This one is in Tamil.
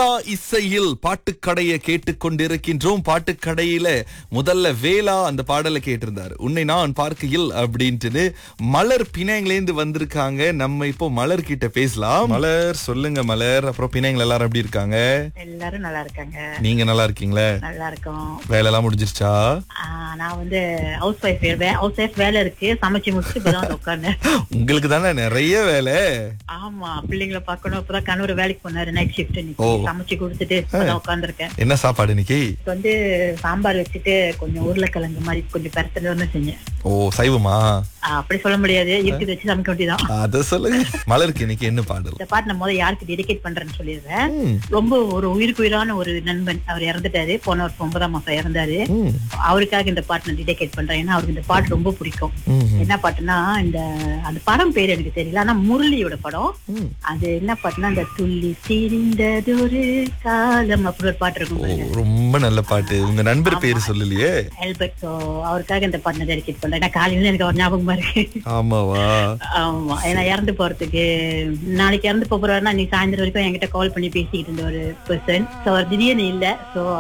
தீரா இசையில் பாட்டுக்கடையை கேட்டுக்கொண்டிருக்கின்றோம் பாட்டுக்கடையில முதல்ல வேளா அந்த பாடலை கேட்டிருந்தாரு உன்னை நான் பார்க்கையில் அப்படின்ட்டு மலர் பினாங்கிலேந்து வந்திருக்காங்க நம்ம இப்போ மலர் கிட்ட பேசலாம் மலர் சொல்லுங்க மலர் அப்புறம் பினாங்கள் எல்லாரும் எப்படி இருக்காங்க எல்லாரும் நல்லா இருக்காங்க நீங்க நல்லா இருக்கீங்களா நல்லா இருக்கோம் வேலை எல்லாம் முடிஞ்சிருச்சா ஆஹ் நான் வந்து ஹவுஸ் ஒய்ஃப் ஹவுஸ் ஒய்ஃப் வேலை இருக்கு சமைச்சு முடிச்சுட்டு இப்பதான் வந்து உட்கார்ந்தேன் உங்களுக்கு தானே நிறைய வேலை ஆமா பிள்ளைங்களை பார்க்கணும் இப்பதான் கணவர் வேலைக்கு போனாரு நைட் ஷிஃப்ட் ஓ. சமைச்சு கொடுத்துட்டு இப்பதான் உட்கார்ந்திருக்கேன் என்ன சாப்பாடு இன்னைக்கு இப்ப வந்து சாம்பார் வச்சுட்டு கொஞ்சம் உருளைக்கிழங்கு மாதிரி கொஞ்சம் பெருத்தல் ஒண்ணு செஞ்சேன் ஓ சைவமா ஆஹ் அப்படி சொல்ல முடியாது இருக்குது வச்சு சமைக்க வேண்டியதான் அத சொல்லுங்க மலருக்கு இன்னைக்கு என்ன பாடல் இந்த பாட்டு நான் முதல்ல யாருக்கு டெடிகேட் பண்றேன்னு சொல்லிடுறேன் ம், ரொம்ப ஒரு உயிருக்கு உயிரான ஒரு நண்பன் அவர் இறந்துட்டாரு போன வருஷம் ஒன்பதாம் மாசம் இறந்தாரு ம், அவருக்காக இந்த பாட்டு நான் டெடிகேட் பண்றேன் ஏன்னா அவருக்கு இந்த பாட்டு ரொம்ப பிடிக்கும் ம், ம், என்ன பாட்டுனா இந்த அந்த படம் பேர் எனக்கு தெரியல ஆனா முரளியோட படம் ம். அது என்ன பாட்டுனா அந்த துள்ளி திரிந்ததொரு காலம் அப்படி ஒரு பாட்டு இருக்கும் ஓ, பாருங்க. ரொம்ப நல்ல பாட்டு உங்க நண்பர் பேரு சொல்லலையே ஆல்பர்ட் ஸோ அவருக்காக இந்த பாட்டு டெடிகேட் பண்றேன் ஏன்னா காலையில எனக்கு அவர் ஞாபகமா இருக்கு ஆமாவா ஆமா ஏன்னா இறந்து போறதுக்கு நாளைக்கு இறந்து போறாருன்னா நீ சாயந்தரம் வரைக்கும் என்கிட்ட கால் பண்ணி பேசிக்கிட்டு இருந்த ஒரு பர்சன் ஸோ அவர் திடீர்னு இல்ல ஸோ